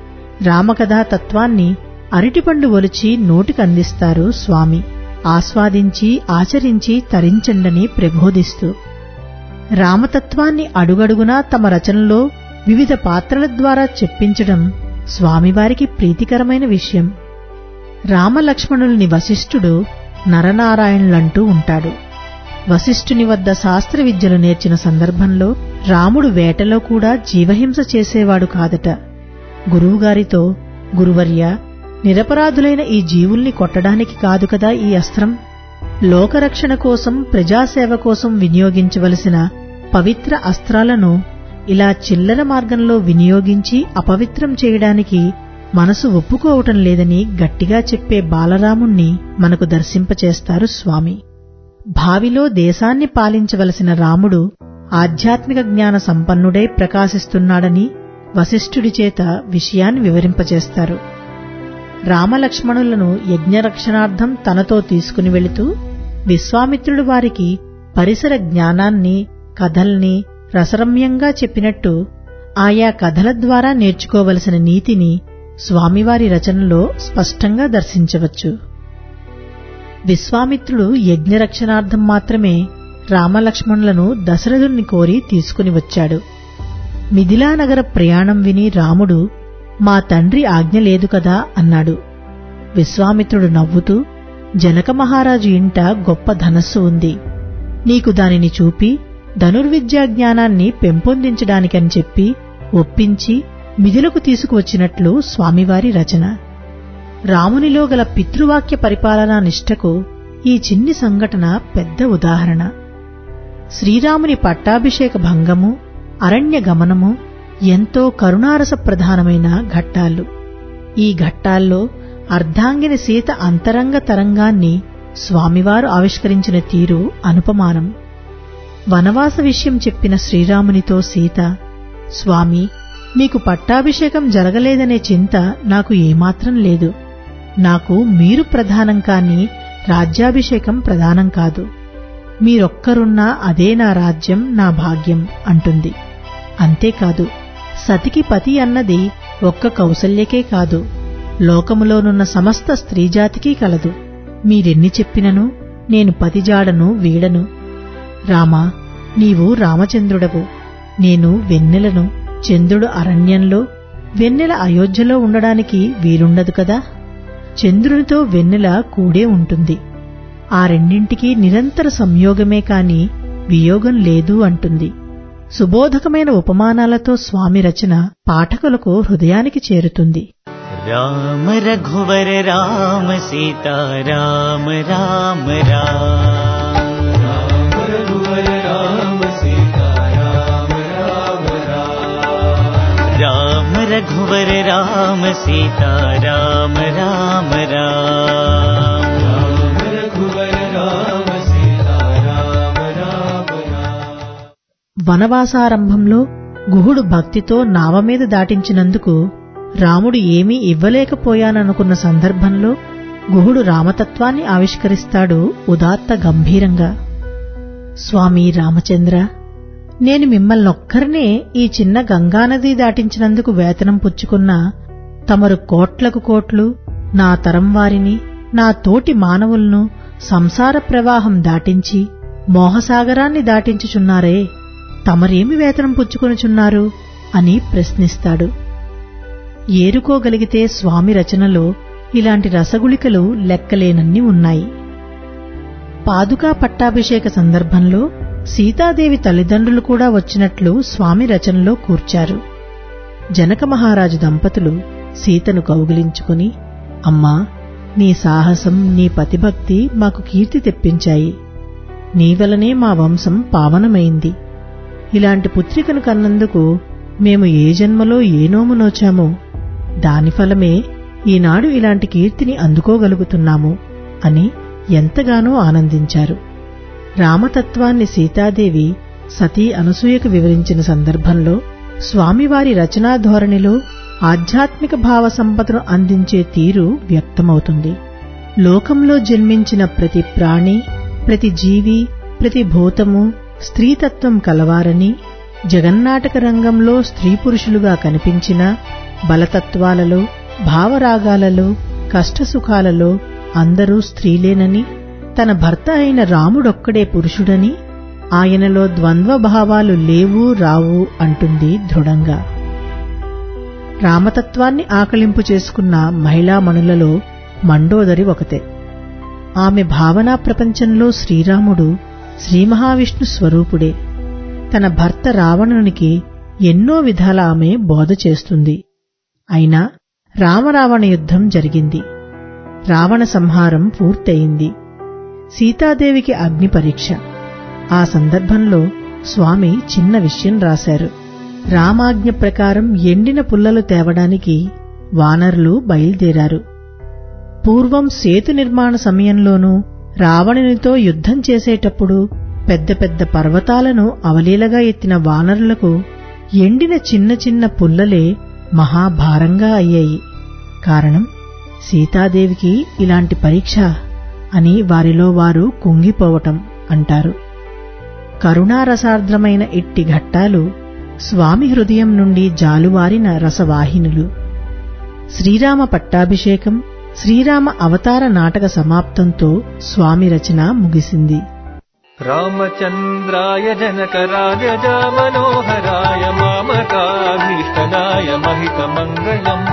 Speaker 5: రామకథా తత్వాన్ని అరటిపండు ఒలిచి నోటికందిస్తారు స్వామి ఆస్వాదించి ఆచరించి తరించండని ప్రబోధిస్తూ రామతత్వాన్ని అడుగడుగునా తమ రచనలో వివిధ పాత్రల ద్వారా చెప్పించడం స్వామివారికి ప్రీతికరమైన విషయం రామలక్ష్మణుల్ని వశిష్ఠుడు నరనారాయణులంటూ ఉంటాడు వశిష్ఠుని వద్ద శాస్త్ర విద్యలు నేర్చిన సందర్భంలో రాముడు వేటలో కూడా జీవహింస చేసేవాడు కాదట గురువుగారితో గురువర్య నిరపరాధులైన ఈ జీవుల్ని కొట్టడానికి కాదు కదా ఈ అస్త్రం లోకరక్షణ కోసం ప్రజాసేవ కోసం వినియోగించవలసిన పవిత్ర అస్త్రాలను ఇలా చిల్లర మార్గంలో వినియోగించి అపవిత్రం చేయడానికి మనసు ఒప్పుకోవటం లేదని గట్టిగా చెప్పే బాలరాముణ్ణి మనకు దర్శింపచేస్తారు స్వామి భావిలో దేశాన్ని పాలించవలసిన రాముడు ఆధ్యాత్మిక జ్ఞాన సంపన్నుడై ప్రకాశిస్తున్నాడని వశిష్ఠుడి చేత విషయాన్ని వివరింపచేస్తారు రామలక్ష్మణులను యజ్ఞరక్షణార్థం తనతో తీసుకుని వెళుతూ విశ్వామిత్రుడు వారికి పరిసర జ్ఞానాన్ని కథల్ని రసరమ్యంగా చెప్పినట్టు ఆయా కథల ద్వారా నేర్చుకోవలసిన నీతిని స్వామివారి రచనలో స్పష్టంగా దర్శించవచ్చు విశ్వామిత్రుడు యజ్ఞరక్షణార్థం మాత్రమే రామలక్ష్మణులను దశరథుణ్ణి కోరి తీసుకుని వచ్చాడు మిథిలానగర ప్రయాణం విని రాముడు మా తండ్రి ఆజ్ఞ లేదు కదా అన్నాడు విశ్వామిత్రుడు నవ్వుతూ జనక మహారాజు ఇంట గొప్ప ధనస్సు ఉంది నీకు దానిని చూపి ధనుర్విద్యా జ్ఞానాన్ని పెంపొందించడానికని చెప్పి ఒప్పించి మిథులకు తీసుకువచ్చినట్లు స్వామివారి రచన రామునిలో గల పితృవాక్య పరిపాలనా నిష్టకు ఈ చిన్ని సంఘటన పెద్ద ఉదాహరణ శ్రీరాముని పట్టాభిషేక భంగము అరణ్య గమనము ఎంతో కరుణారస ప్రధానమైన ఘట్టాలు ఈ ఘట్టాల్లో అర్ధాంగిని సీత అంతరంగ తరంగాన్ని స్వామివారు ఆవిష్కరించిన తీరు అనుపమానం వనవాస విషయం చెప్పిన శ్రీరామునితో సీత స్వామి మీకు పట్టాభిషేకం జరగలేదనే చింత నాకు ఏమాత్రం లేదు నాకు మీరు ప్రధానం కాని రాజ్యాభిషేకం ప్రధానం కాదు మీరొక్కరున్నా అదే నా రాజ్యం నా భాగ్యం అంటుంది అంతేకాదు సతికి పతి అన్నది ఒక్క కౌసల్యకే కాదు లోకములోనున్న సమస్త స్త్రీజాతికి కలదు మీరెన్ని చెప్పినను నేను పతిజాడను వీడను రామా నీవు రామచంద్రుడవు నేను వెన్నెలను చంద్రుడు అరణ్యంలో వెన్నెల అయోధ్యలో ఉండడానికి వీలుండదు కదా చంద్రునితో వెన్నెల కూడే ఉంటుంది ఆ రెండింటికి నిరంతర సంయోగమే కాని వియోగం లేదు అంటుంది సుబోధకమైన ఉపమానాలతో స్వామి రచన పాఠకులకు హృదయానికి చేరుతుంది
Speaker 7: राम रघुवर राम सीता राम राम राम राम रघुवर राम सीता राम राम राम राम रघुवर राम सीता राम राम राम राम रघुवर राम सीता राम राम राम
Speaker 5: వనవాసారంభంలో గుహుడు భక్తితో నావ మీద దాటించినందుకు రాముడు ఏమీ ఇవ్వలేకపోయాననుకున్న సందర్భంలో గుహుడు రామతత్వాన్ని ఆవిష్కరిస్తాడు ఉదాత్త గంభీరంగా స్వామి రామచంద్ర నేను మిమ్మల్నొక్కరినే ఈ చిన్న గంగానది దాటించినందుకు వేతనం పుచ్చుకున్నా తమరు కోట్లకు కోట్లు నా తరం వారిని నా తోటి మానవులను సంసార ప్రవాహం దాటించి మోహసాగరాన్ని దాటించుచున్నారే తమరేమి వేతనం పుచ్చుకొనుచున్నారు అని ప్రశ్నిస్తాడు ఏరుకోగలిగితే స్వామి రచనలో ఇలాంటి రసగుళికలు లెక్కలేనన్ని ఉన్నాయి పాదుకా పట్టాభిషేక సందర్భంలో సీతాదేవి తల్లిదండ్రులు కూడా వచ్చినట్లు స్వామి రచనలో కూర్చారు జనక మహారాజు దంపతులు సీతను కౌగిలించుకుని అమ్మా నీ సాహసం నీ పతిభక్తి మాకు కీర్తి తెప్పించాయి నీ వలనే మా వంశం పావనమైంది ఇలాంటి పుత్రికను కన్నందుకు మేము ఏ జన్మలో ఏ నోము నోచామో దాని ఫలమే ఈనాడు ఇలాంటి కీర్తిని అందుకోగలుగుతున్నాము అని ఎంతగానో ఆనందించారు రామతత్వాన్ని సీతాదేవి సతీ అనసూయకు వివరించిన సందర్భంలో స్వామివారి రచనా ధోరణిలో ఆధ్యాత్మిక భావ సంపదను అందించే తీరు వ్యక్తమవుతుంది లోకంలో జన్మించిన ప్రతి ప్రాణి ప్రతి జీవి ప్రతి భూతము స్త్రీతత్వం కలవారని జగన్నాటక రంగంలో స్త్రీ పురుషులుగా కనిపించిన బలతత్వాలలో భావరాగాలలో కష్టసుఖాలలో అందరూ స్త్రీలేనని తన భర్త అయిన రాముడొక్కడే పురుషుడని ఆయనలో ద్వంద్వ భావాలు లేవు రావు అంటుంది దృఢంగా రామతత్వాన్ని ఆకలింపు చేసుకున్న మహిళామణులలో మండోదరి ఒకతే ఆమె భావనా ప్రపంచంలో శ్రీరాముడు శ్రీ మహావిష్ణు స్వరూపుడే తన భర్త రావణునికి ఎన్నో విధాల ఆమె బోధ చేస్తుంది అయినా రామరావణ యుద్ధం జరిగింది రావణ సంహారం పూర్తయింది సీతాదేవికి అగ్ని పరీక్ష ఆ సందర్భంలో స్వామి చిన్న విషయం రాశారు రామాజ్ఞ ప్రకారం ఎండిన పుల్లలు తేవడానికి వానరులు బయలుదేరారు పూర్వం సేతు నిర్మాణ సమయంలోనూ రావణునితో యుద్ధం చేసేటప్పుడు పెద్ద పెద్ద పర్వతాలను అవలీలగా ఎత్తిన వానరులకు ఎండిన చిన్న చిన్న పుల్లలే మహాభారంగా అయ్యాయి కారణం సీతాదేవికి ఇలాంటి పరీక్ష అని వారిలో వారు కుంగిపోవటం అంటారు కరుణారసార్ద్రమైన ఇట్టి ఘట్టాలు స్వామి హృదయం నుండి జాలువారిన రసవాహినులు శ్రీరామ పట్టాభిషేకం శ్రీరామ అవతార నాటక సమాప్తంతో స్వామి రచన ముగిసింది
Speaker 8: रामचन्द्राय जनकराजजा मनोहराय मामकाभीष्टदाय महितमङ्गलम्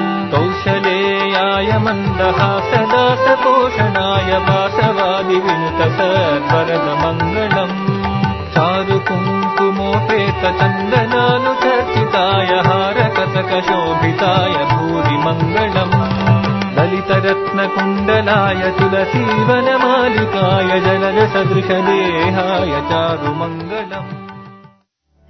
Speaker 8: कौशलेयाय मन्दहासदासपोषणाय वासवादिविनुतसर्वरदमङ्गलम् चारुकुङ्कुमोपेतचन्दनानुचर्चिताय हारकतकशोभिताय भूरिमङ्गलम् ललितरत्नकुण्डलाय तुलसीवनमालिकाय जलजसदृशदेहाय चारुमङ्गलम्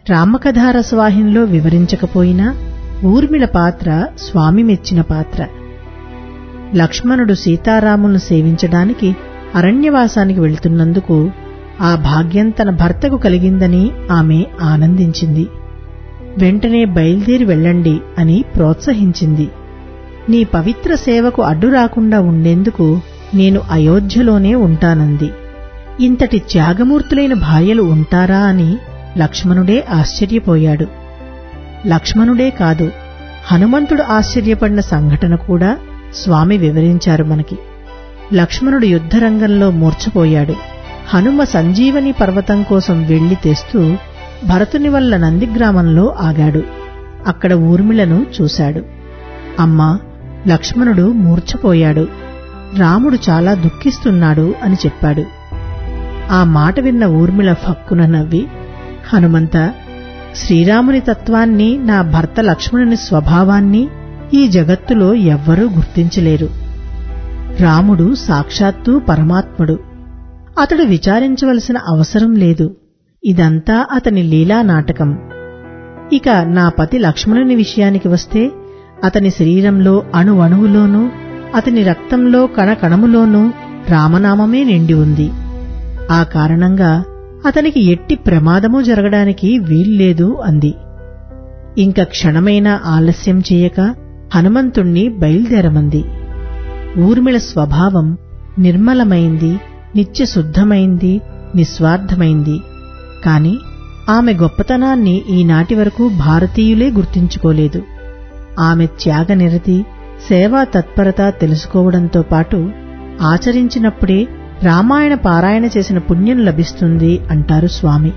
Speaker 5: రామకథారసవాహినిలో వివరించకపోయినా ఊర్మిళ పాత్ర స్వామి మెచ్చిన పాత్ర లక్ష్మణుడు సీతారాములను సేవించడానికి అరణ్యవాసానికి వెళ్తున్నందుకు ఆ భాగ్యం తన భర్తకు కలిగిందని ఆమె ఆనందించింది వెంటనే బయల్దేరి వెళ్ళండి అని ప్రోత్సహించింది నీ పవిత్ర సేవకు అడ్డు రాకుండా ఉండేందుకు నేను అయోధ్యలోనే ఉంటానంది ఇంతటి త్యాగమూర్తులైన భార్యలు ఉంటారా అని లక్ష్మణుడే ఆశ్చర్యపోయాడు లక్ష్మణుడే కాదు హనుమంతుడు ఆశ్చర్యపడిన సంఘటన కూడా స్వామి వివరించారు మనకి లక్ష్మణుడు యుద్ధరంగంలో మూర్ఛపోయాడు హనుమ సంజీవని పర్వతం కోసం వెళ్లి తెస్తూ భరతుని వల్ల నందిగ్రామంలో ఆగాడు అక్కడ ఊర్మిళను చూశాడు అమ్మా లక్ష్మణుడు మూర్ఛపోయాడు రాముడు చాలా దుఃఖిస్తున్నాడు అని చెప్పాడు ఆ మాట విన్న ఊర్మిళ ఫక్కున నవ్వి హనుమంత శ్రీరాముని తత్వాన్ని నా భర్త లక్ష్మణుని స్వభావాన్ని ఈ జగత్తులో ఎవ్వరూ గుర్తించలేరు రాముడు సాక్షాత్తు పరమాత్ముడు అతడు విచారించవలసిన అవసరం లేదు ఇదంతా అతని లీలా నాటకం ఇక నా పతి లక్ష్మణుని విషయానికి వస్తే అతని శరీరంలో అణువణువులోనూ అతని రక్తంలో కణకణములోనూ రామనామమే నిండి ఉంది ఆ కారణంగా అతనికి ఎట్టి ప్రమాదము జరగడానికి వీల్లేదు అంది ఇంక క్షణమైనా ఆలస్యం చేయక హనుమంతుణ్ణి బయల్దేరమంది ఊర్మిళ స్వభావం నిర్మలమైంది నిత్యశుద్ధమైంది నిస్వార్థమైంది కాని ఆమె గొప్పతనాన్ని ఈనాటి వరకు భారతీయులే గుర్తించుకోలేదు ఆమె త్యాగనిరతి సేవా తత్పరత తెలుసుకోవడంతో పాటు ఆచరించినప్పుడే రామాయణ పారాయణ చేసిన పుణ్యం లభిస్తుంది అంటారు స్వామి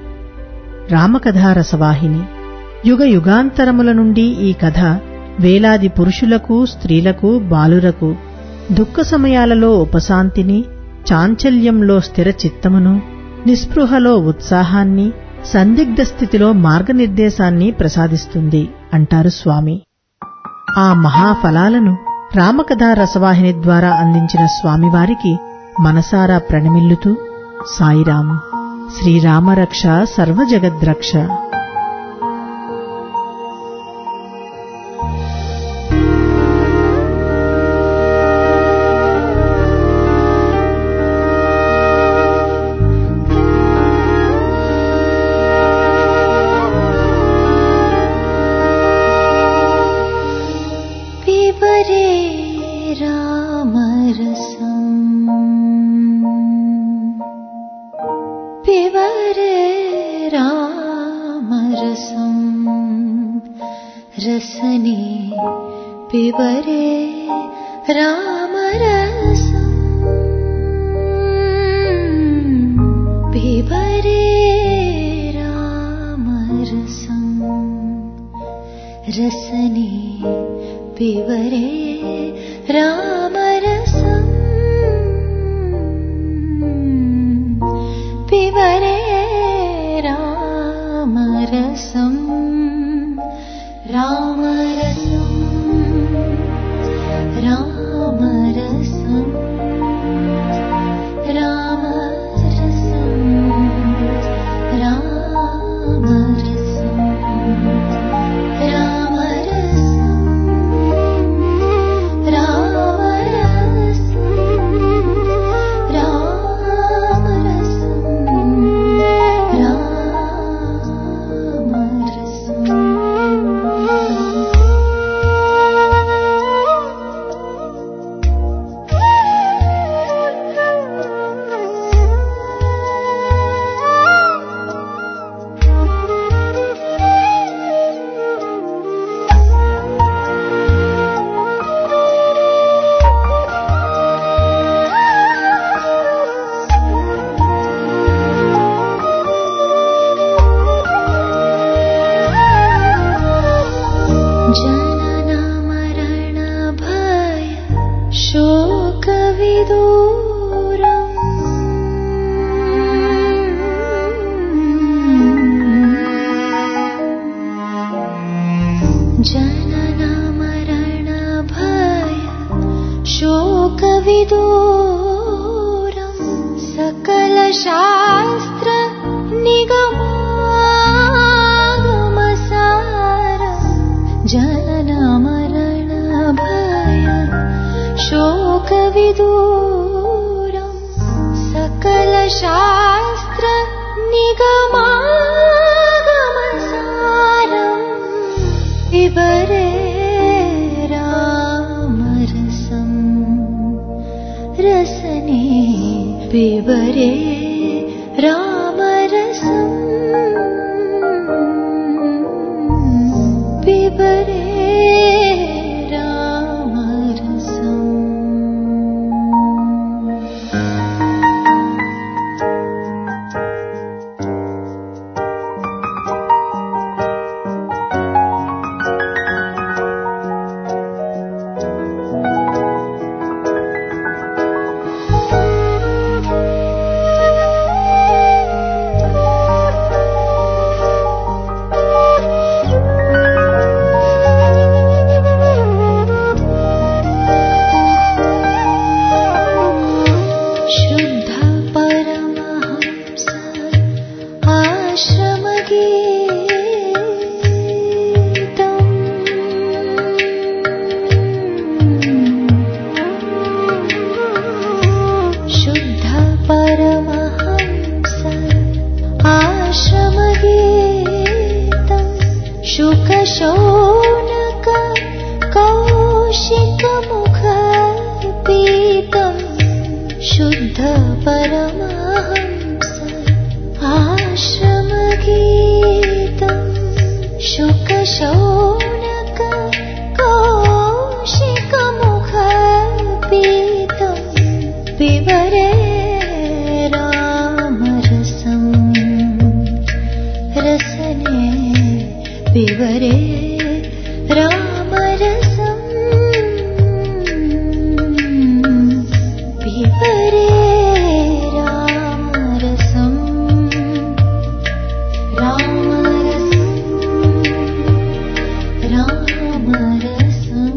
Speaker 5: రామకథా రసవాహిని యుగ యుగాంతరముల నుండి ఈ కథ వేలాది పురుషులకు స్త్రీలకు బాలురకు దుఃఖ సమయాలలో ఉపశాంతిని చాంచల్యంలో స్థిర చిత్తమును నిస్పృహలో ఉత్సాహాన్ని సందిగ్ధ స్థితిలో మార్గనిర్దేశాన్ని ప్రసాదిస్తుంది అంటారు స్వామి ఆ మహాఫలాలను రామకథా రసవాహిని ద్వారా అందించిన స్వామివారికి మనసారా ప్రణమిల్లుతూ సాయిరాం శ్రీరామరక్ష సర్వజగద్రక్ష
Speaker 6: पिबरे रामरसम् पिबरे रामरसम् रसने पिबरे रामरसम् पिबरे रामरसम् रसने पिबरे रामरसम् पिबरे रामरसम् रामरसम् रामरसम् रामरसम् रामरसम् जनन मरण भय शोकविदूरम् जनन मरण भय शोकविदूरम् सकलशास्त्र निगमा विदूरम् सकलशास्त्र निगमागमसारम् विवरे रामरसम् रसने पिबरे रामरसम् पिबरे रामरसम् शुद्ध परमहंस आश्रमगीतम् शुद्ध परमहंस आश्रमगीतम् शुकशौनक कौशिकमुखपीतम् शुद्ध परमहंस आश्रमगीतम् शुकशौनक कौशिकमुखपीतम् पिबरे रामरसम् रसने पिबरे रामरसम् पिबरे रामरसम् रामरसम् रामरसम्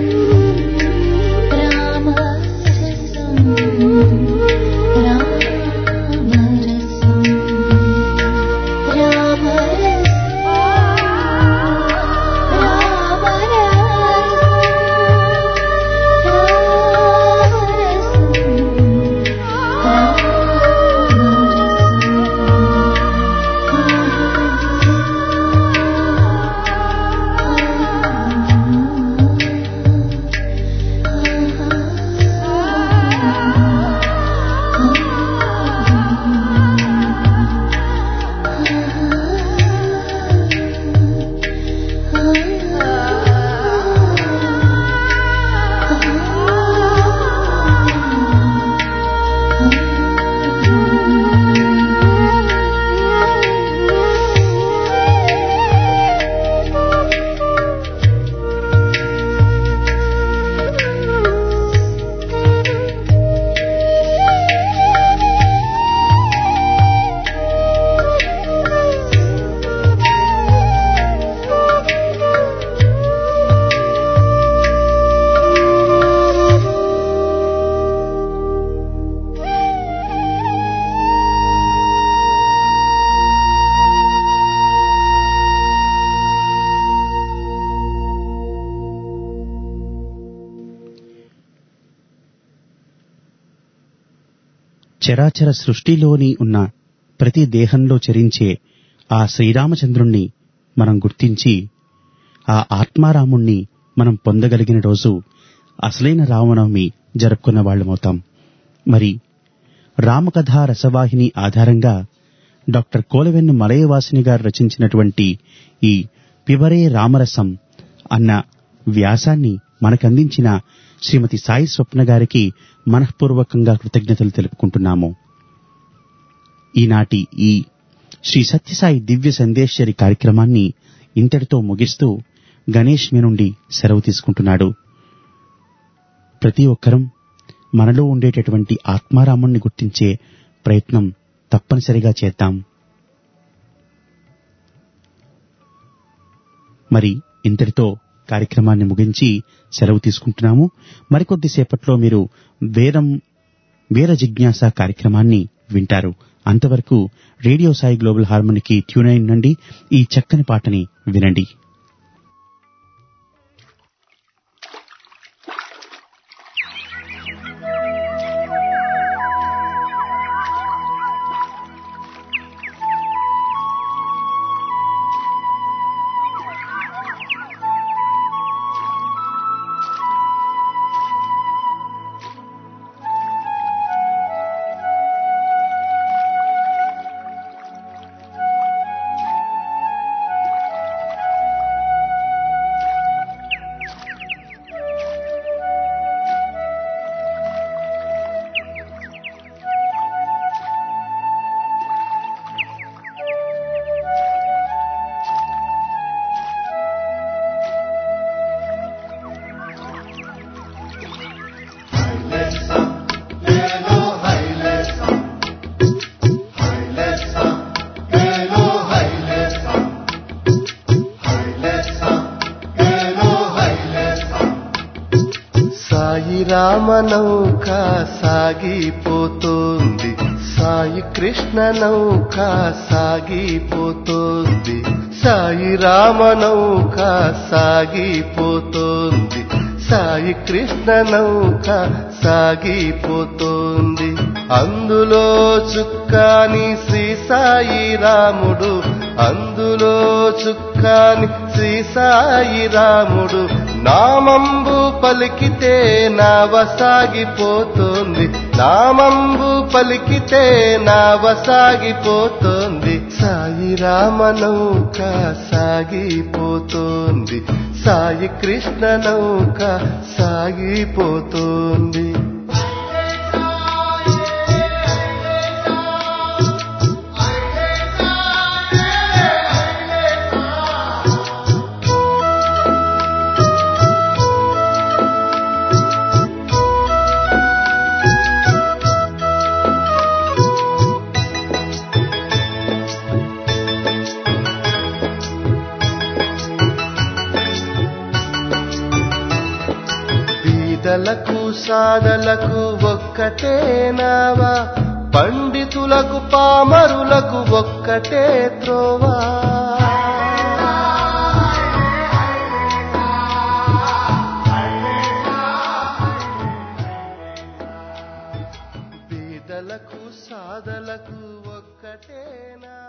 Speaker 1: చరాచర సృష్టిలోని ఉన్న ప్రతి దేహంలో చరించే ఆ శ్రీరామచంద్రుణ్ణి మనం గుర్తించి ఆ ఆత్మారాముణ్ణి మనం పొందగలిగిన రోజు అసలైన రామనవమి జరుపుకున్న వాళ్ళమవుతాం మరి రామకథా రసవాహిని ఆధారంగా డాక్టర్ కోలవెన్ను మలయవాసిని గారు రచించినటువంటి ఈ పిబరే రామరసం అన్న వ్యాసాన్ని మనకందించిన శ్రీమతి సాయి స్వప్న గారికి మనఃపూర్వకంగా కృతజ్ఞతలు తెలుపుకుంటున్నాము ఈనాటి ఈ శ్రీ సత్యసాయి దివ్య సందేశ్వరి కార్యక్రమాన్ని ఇంతటితో ముగిస్తూ గణేష్ మీ నుండి సెలవు తీసుకుంటున్నాడు ప్రతి ఒక్కరం మనలో ఉండేటటువంటి ఆత్మారాముణ్ణి గుర్తించే ప్రయత్నం తప్పనిసరిగా చేద్దాం మరి ఇంతటితో కార్యక్రమాన్ని ముగించి సెలవు తీసుకుంటున్నాము మరికొద్దిసేపట్లో మీరు వేరం వీర జిజ్ఞాస కార్యక్రమాన్ని వింటారు అంతవరకు రేడియో సాయి గ్లోబల్ హార్మోనికి ట్యూన్ అయిన నుండి ఈ చక్కని పాటని వినండి
Speaker 6: Thank you.
Speaker 9: సాయి రామనౌక సాగిపోతోంది సాయి కృష్ణ నౌక సాగిపోతోంది సాయి రామనౌక సాగిపోతోంది సాయి కృష్ణ నౌక సాగిపోతోంది అందులో చుక్కాని శ్రీ సాయి రాముడు అందులో చుక్కాని శ్రీ సాయి రాముడు నామంబు పలికితే నావ సాగిపోతోంది నామంబు పలికితే నావ సాగిపోతోంది సాయి రామనౌక సాగిపోతోంది సాయి కృష్ణ నౌక సాగిపోతోంది బీదలకు సాదలకు ఒక్కటే నావా పండితులకు పామరులకు ఒక్కటే త్రోవా బీదలకు సాదలకు ఒక్కటే నావా